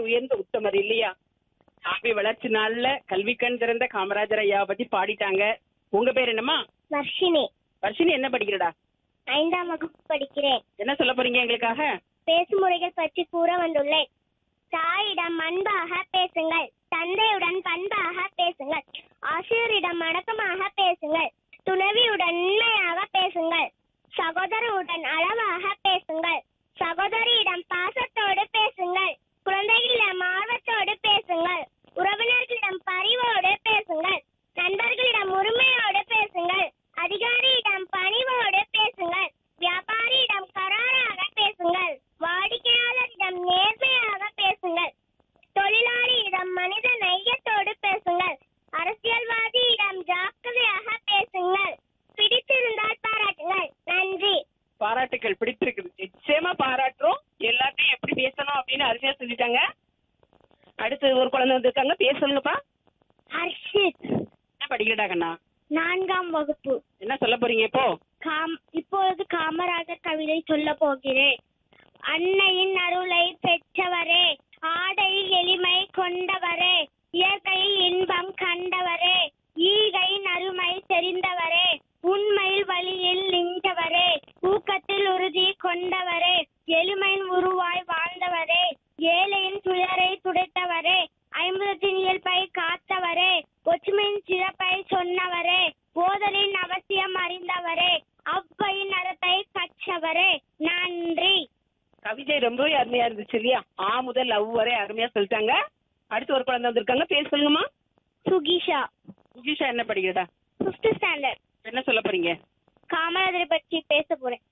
கல்வியால் உயர்ந்த உத்தமர் இல்லையா கல்வி வளர்ச்சி நாள்ல கல்வி கண் திறந்த காமராஜர் ஐயாவை பத்தி பாடிட்டாங்க உங்க பேர் என்னம்மா வர்ஷினி வர்ஷினி என்ன படிக்கிறடா ஐந்தாம் வகுப்பு படிக்கிறேன் என்ன சொல்ல போறீங்க எங்களுக்காக பேசும் முறைகள் பற்றி கூற வந்துள்ளேன் தாயிடம் அன்பாக பேசுங்கள் தந்தையுடன் பண்பாக பேசுங்கள் ஆசிரியரிடம் அடக்கமாக பேசுங்கள் துணைவியுடன் உண்மையாக பேசுங்கள் சகோதரருடன் அளவாக பேசுங்கள் சகோதரியிடம் பாசத்தோடு பேசுங்கள் குழந்தைகளிடம் ஆர்வத்தோடு பேசுங்கள் உறவினர்களிடம் பரிவோடு பேசுங்கள் நண்பர்களிடம் உரிமையோடு பேசுங்கள் அதிகாரியிடம் பணிவோடு பேசுங்கள் வியாபாரியிடம் கராராக பேசுங்கள் வாடிக்கையாளரிடம் நேர்மையாக பேசுங்கள் தொழிலாளியிடம் மனித நெய்யத்தோடு பேசுங்கள் அரசியல்வாதியிடம் ஜாக்கிரதையாக பேசுங்கள் பிடித்திருந்தால் பாராட்டுங்கள் நன்றி பாராட்டுக்கள் பிடிச்சிருக்குது நிச்சயமா பாராட்டுறோம் எல்லாத்தையும் எப்படி பேசணும் அப்படின்னு அருமையா சொல்லிட்டாங்க அடுத்து ஒரு குழந்தை வந்திருக்காங்க பேர் சொல்லுங்கப்பா ஹர்ஷித் என்ன படிக்கிறடா கண்ணா நான்காம் வகுப்பு என்ன சொல்ல போறீங்க இப்போ காம் இப்பொழுது காமராஜர் கவிதை சொல்ல போகிறேன் அன்னையின் அருளை பெற்றவரே ஆடையில் எளிமை கொண்டவரே இயற்கையில் இன்பம் கண்டவரே ஈகையின் அருமை தெரிந்தவரே உண்மையில் வழியில் நின்றவரே ஊக்கத்தில் உறுதி கொண்டவரே எளிமையின் உருவாய் வாழ்ந்தவரே ஏழையின் துயரை துடைத்தவரே ஐம்பதத்தின் இயல்பை காத்தவரே ஒற்றுமையின் சிறப்பை சொன்னவரே போதலின் அவசியம் அறிந்தவரே அவ்வையின் அறத்தை கற்றவரே நன்றி கவிதை ரொம்பவே அருமையா இருந்துச்சு இல்லையா ஆ முதல் லவ் வரை அருமையா சொல்லிட்டாங்க அடுத்து ஒரு குழந்தை வந்திருக்காங்க பேர் சொல்லுங்கம்மா சுகிஷா சுகிஷா என்ன படிக்கிறடா ஃபிஃப்த் ஸ்டாண்டர்ட் என்ன சொல்ல போறீங்க காமராஜரை பற்றி பேச போறேன்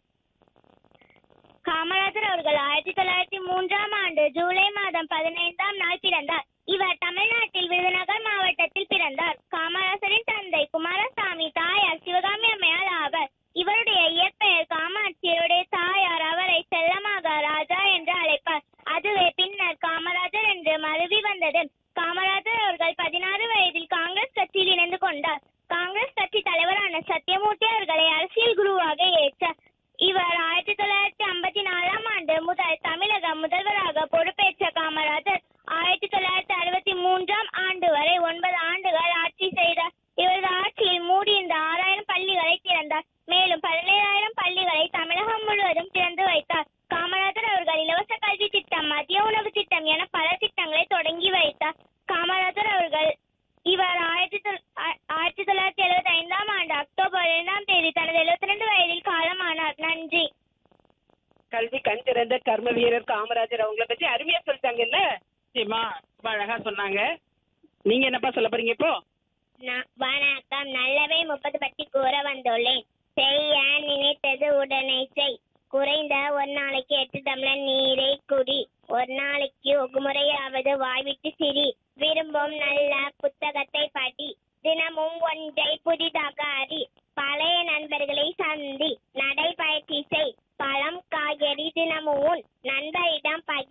காமராஜர் அவர்கள் ஆயிரத்தி தொள்ளாயிரத்தி மூன்றாம் ஆண்டு ஜூலை மாதம் பதினைந்தாம் நாள் பிறந்தார் இவர் தமிழ்நாட்டில் விருதுநகர் மாவட்டத்தில் பிறந்தார் காமராஜரின் தந்தை குமாரசாமி தாயார் சிவகாமி அம்மையார் ஆவர் இவருடைய இயற்பெயர் காமாட்சியருடைய தாயார் அவரை செல்லமாக ராஜா என்று அழைப்பார் அதுவே பின்னர் காமராஜர் என்று மருவி வந்தது காமராஜர் அவர்கள் பதினாறு வயதில் காங்கிரஸ் கட்சியில் இணைந்து கொண்டார் காங்கிரஸ் கட்சி தலைவரான சத்யமூர்த்தி அவர்களை அரசியல் குருவாக ஏற்றார் இவர் ஆயிரத்தி தொள்ளாயிரத்தி ஐம்பத்தி நாலாம் ஆண்டு முதல் தமிழக முதல்வராக பொறுப்பேற்ற காமராஜர் ஆயிரத்தி தொள்ளாயிரத்தி அறுபத்தி மூன்றாம் ஆண்டு வரை ஒன்பது ஆண்டுகள் ஆட்சி செய்தார் இவரது ஆட்சியில் மூடியிருந்த ஆறாயிரம் பள்ளிகளை திறந்தார் மேலும் பதினேழாயிரம் பள்ளிகளை தமிழகம் முழுவதும் திறந்து வைத்தார் காமராஜர் அவர்கள் இலவச கல்வி திட்டம் மதிய உணவு திட்டம் என பல திட்டங்களை தொடங்கி வைத்தார் காமராஜர் அவர்கள் இவர் ஆயிரத்தி தொள்- ஆ- ஆயிரத்தி தொள்ளாயிரத்தி எழுபத்தி ஐந்தாம் ஆண்டு அக்டோபர் இரண்டாம் தேதி தனது எழுபத்தி ரெண்டு வயதில் காலமானார் நன்றி கல்வி கண் திறந்த கர்ம வீரர் காமராஜர் அவங்கள பத்தி அருமையா சொல்லிட்டாங்கல்ல சரிம்மா ரொம்ப அழகா சொன்னாங்க நீங்க என்னப்பா சொல்ல போறீங்க இப்போ ந- வணக்கம் நல்லவை முப்பது பற்றி கூற வந்துள்ளேன் செய்ய நினைத்தது உடனே செய் குறைந்த ஒரு நாளைக்கு எட்டு டம்ளர் நீரை குடி ஒரு நாளைக்கு ஒரு முறையாவது வாய்விட்டு சிரி விரும்பும் நல்ல புத்தகத்தை படி தினமும் ஒன்றை புதிதாக அறி பழைய நண்பர்களை சந்தி நடைபயிற்சி செய் பழம் காய்கறி தினமும் உண். நண்பரிடம் பகிர்